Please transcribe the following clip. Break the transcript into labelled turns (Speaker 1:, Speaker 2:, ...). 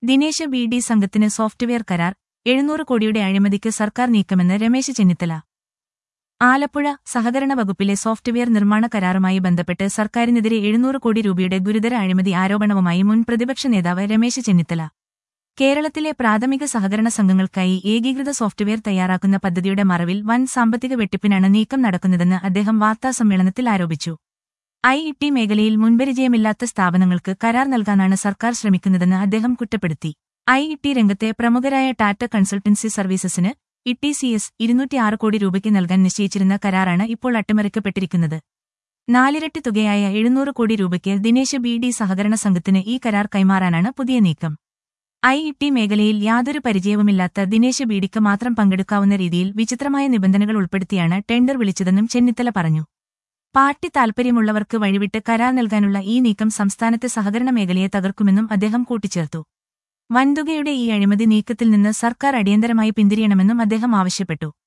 Speaker 1: Dinesh B D സംഘത്തിന് software കരാർ എഴുന്നൂറ് കോടിയുടെ അഴിമതിക്ക് സർക്കാർ നീക്കമെന്ന് രമേശ് ചെന്നിത്തല ആലപ്പുഴ സഹകരണ വകുപ്പിലെ സോഫ്റ്റ്വെയർ നിർമ്മാണ കരാറുമായി ബന്ധപ്പെട്ട് സർക്കാരിനെതിരെ എഴുന്നൂറ് കോടി രൂപയുടെ ഗുരുതര അഴിമതി ആരോപണവുമായി മുൻ പ്രതിപക്ഷ നേതാവ് രമേശ് ചെന്നിത്തല കേരളത്തിലെ പ്രാഥമിക സഹകരണ സംഘങ്ങൾക്കായി ഏകീകൃത സോഫ്റ്റ്വെയർ തയ്യാറാക്കുന്ന പദ്ധതിയുടെ മറവിൽ വൻ സാമ്പത്തിക വെട്ടിപ്പിനാണ് നീക്കം നടക്കുന്നതെന്ന് അദ്ദേഹം വാർത്താസമ്മേളനത്തിൽ ആരോപിച്ചു ഐ ഇ ടി മേഖലയിൽ മുൻപരിചയമില്ലാത്ത സ്ഥാപനങ്ങൾക്ക് കരാർ നൽകാനാണ് സർക്കാർ ശ്രമിക്കുന്നതെന്ന് അദ്ദേഹം കുറ്റപ്പെടുത്തി ഐ ഇ ടി രംഗത്തെ പ്രമുഖരായ ടാറ്റ കൺസൾട്ടൻസി സർവീസസിന് ഇ സി എസ് ഇരുന്നൂറ്റിയാറ് കോടി രൂപയ്ക്ക് നൽകാൻ നിശ്ചയിച്ചിരുന്ന കരാറാണ് ഇപ്പോൾ അട്ടിമറിക്കപ്പെട്ടിരിക്കുന്നത് നാലിരട്ടി തുകയായ എഴുന്നൂറ് കോടി രൂപയ്ക്ക് ദിനേശ് ബി ഡി സഹകരണ സംഘത്തിന് ഈ കരാർ കൈമാറാനാണ് പുതിയ നീക്കം ഐ ഇ ടി മേഖലയിൽ യാതൊരു പരിചയവുമില്ലാത്ത ദിനേശ് ബീഡിക്ക് മാത്രം പങ്കെടുക്കാവുന്ന രീതിയിൽ വിചിത്രമായ നിബന്ധനകൾ ഉൾപ്പെടുത്തിയാണ് ടെൻഡർ വിളിച്ചതെന്നും ചെന്നിത്തല പറഞ്ഞു പാർട്ടി താൽപര്യമുള്ളവർക്ക് വഴിവിട്ട് കരാർ നൽകാനുള്ള ഈ നീക്കം സംസ്ഥാനത്തെ സഹകരണ മേഖലയെ തകർക്കുമെന്നും അദ്ദേഹം കൂട്ടിച്ചേർത്തു വൻതുകയുടെ ഈ അഴിമതി നീക്കത്തിൽ നിന്ന് സർക്കാർ അടിയന്തരമായി പിന്തിരിയണമെന്നും അദ്ദേഹം ആവശ്യപ്പെട്ടു